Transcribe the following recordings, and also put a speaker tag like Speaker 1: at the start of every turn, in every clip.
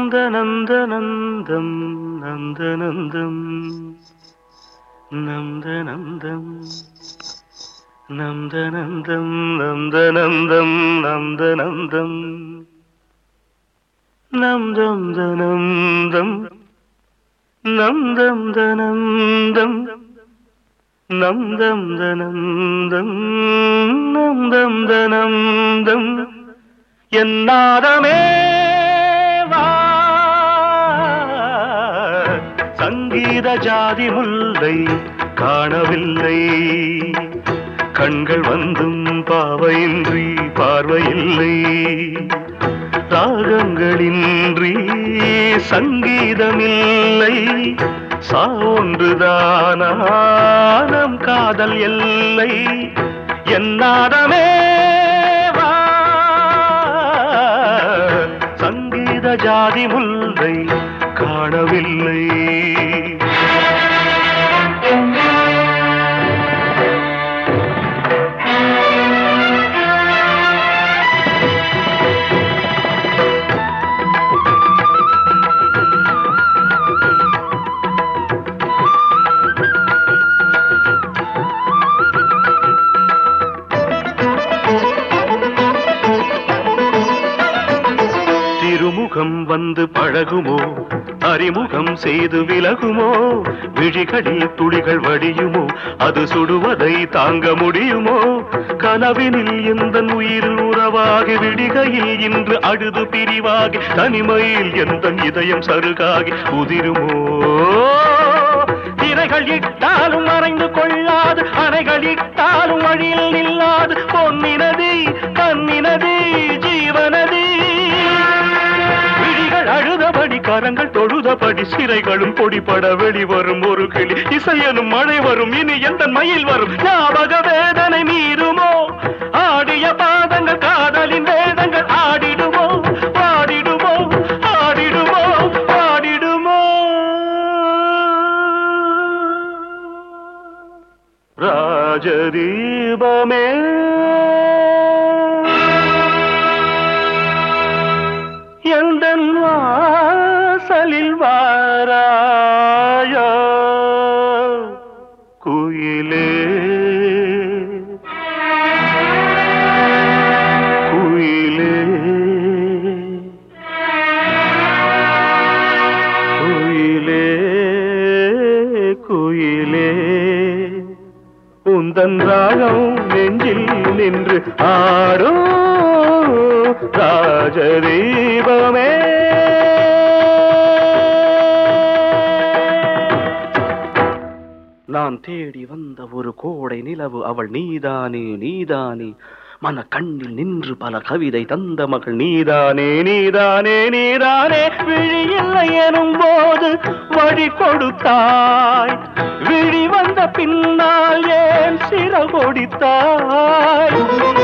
Speaker 1: நந்தநந்தநந்தம் நந்தநந்தம் நந்தநந்தம் நந்தநந்தம் நந்தநந்தம் நந்தநந்தம் நந்தம் தனந்தம் நந்தம் தனந்தம் நந்தம் தனந்தம் நந்தம் தனந்தம் என்னாதமே வா சங்கீத ஜாதி முல்லை காணவில்லை கண்கள் வந்தும் பாவையின்றி பார்வையில்லை ராகங்களின்றி சங்கீதமில்லை சான்றுதானம் காதல் எல்லை என்னாதமே வா சங்கீத ஜாதி முல்லை காணவில்லை திருமுகம் வந்து பழகுமோ அறிமுகம் செய்து விலகுமோ விழிகளில் துளிகள் வடியுமோ அது சுடுவதை தாங்க முடியுமோ கனவினில் எந்த உயிரில் உறவாகி விடிகையில் இன்று அழுது பிரிவாகி தனிமையில் எந்த இதயம் சருகாகி உதிருமோ திரைகள் இட்டாலும் மறைந்து கொள்ளாது அணைகள் இட்டாலும் வழியில் நில்லாது பொன்னினதி கண்ணினதி ஜீவனதி விழிகள் அழுதபடி கரங்கள் தொழுதபடி சிறைகளும் பொடிபட வெளிவரும் ஒரு கிளி இசையனும் மழை வரும் இனி எந்த மயில் வரும் ஞாபக வேதனை மீறுமோ ஆடிய பாதங்கள் காதலின் வேதங்கள் ஆடிடுமோ பாடிடுமோ ஆடிடுமோ பாடிடுமோ ராஜதீபமே எந்தன் வாசலில் வாராயா குயிலே குயிலே குயிலே குயிலே உந்தன் ராகம் நெஞ்சில் நின்று ஆடும் ராஜதீபமே நான் தேடி வந்த ஒரு கோடை நிலவு அவள் நீதானே நீதானே மன கண்ணில் நின்று பல கவிதை தந்த மகள் நீதானே நீதானே நீதானே விழியில்லை எனும் போது வழி கொடுத்தாய் விழி வந்த பின்னால் ஏன் சிறகொடித்தாய்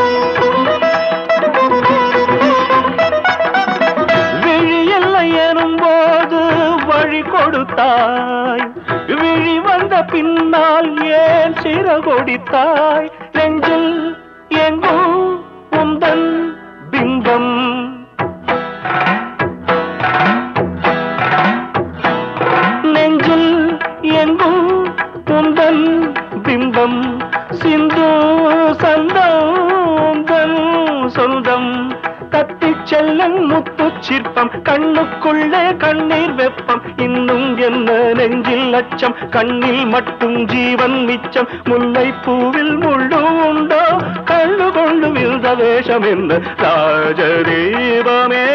Speaker 1: விழியில்லை எனும் போது வழி கொடுத்தாய் விழி வந்த பின்னால் ஏன் சிறகொடித்தாய் நெஞ்சில் எங்கும் உந்தன் பிம்பம் நெஞ்சில் எங்கும் உந்தன் பிம்பம் சிந்து சந்தம் உந்தன் சொந்தம் கத்திச் செல்லும் முத்து சிற்பம் கண்ணுக்குள்ளே கண்ணீர் வெப்பம் இன்னும் என்ன நெஞ்சில் அச்சம் கண்ணில் மட்டும் ஜீவன் மிச்சம் முல்லை பூவில் முள்ளு உண்டோ கண்ணு கொண்டு விழுந்த வேஷம் என்ன ராஜதீபமே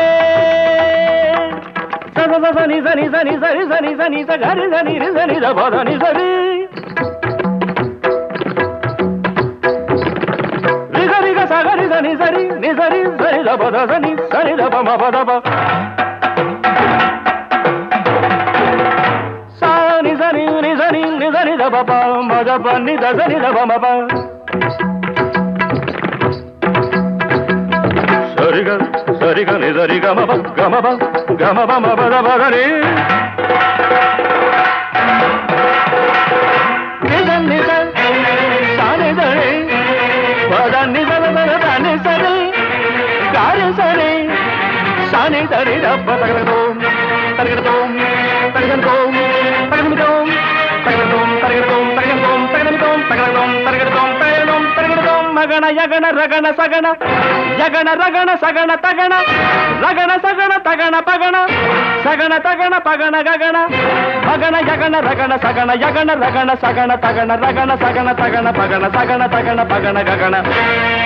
Speaker 1: சனி சனி சனி சரி சனி சனி சரி சனி சனி சனி சரி ரிக சகரி சனி சரி நி சரி சரி பத சனி சரி தப ம பத ப சானி சனி நி சனி நி சரி தப ப மத ப நி த சரி தப ம ப சரிக சரிக நி சரி க ம ப க ம ப க ம ப ம பத பத நி நித நித சானி சரி பத நித பத பத நி சரி காரி சரி சா தானே தரி தப்ப தகரதோம் தகரதோம் தகரதோம் தகரதோம் தகரதோம் தகரதோம் தகரதோம் தகரதோம் தகரதோம் தகரதோம் தகரதோம் தகரதோம் மகன யகன ரகன சகன யகன ரகன சகன தகன ரகன சகன தகன பகன சகன தகன பகன ககன பகன யகன ரகன சகன யகன ரகன சகன தகன ரகன சகன தகன பகன சகன தகன பகன ககன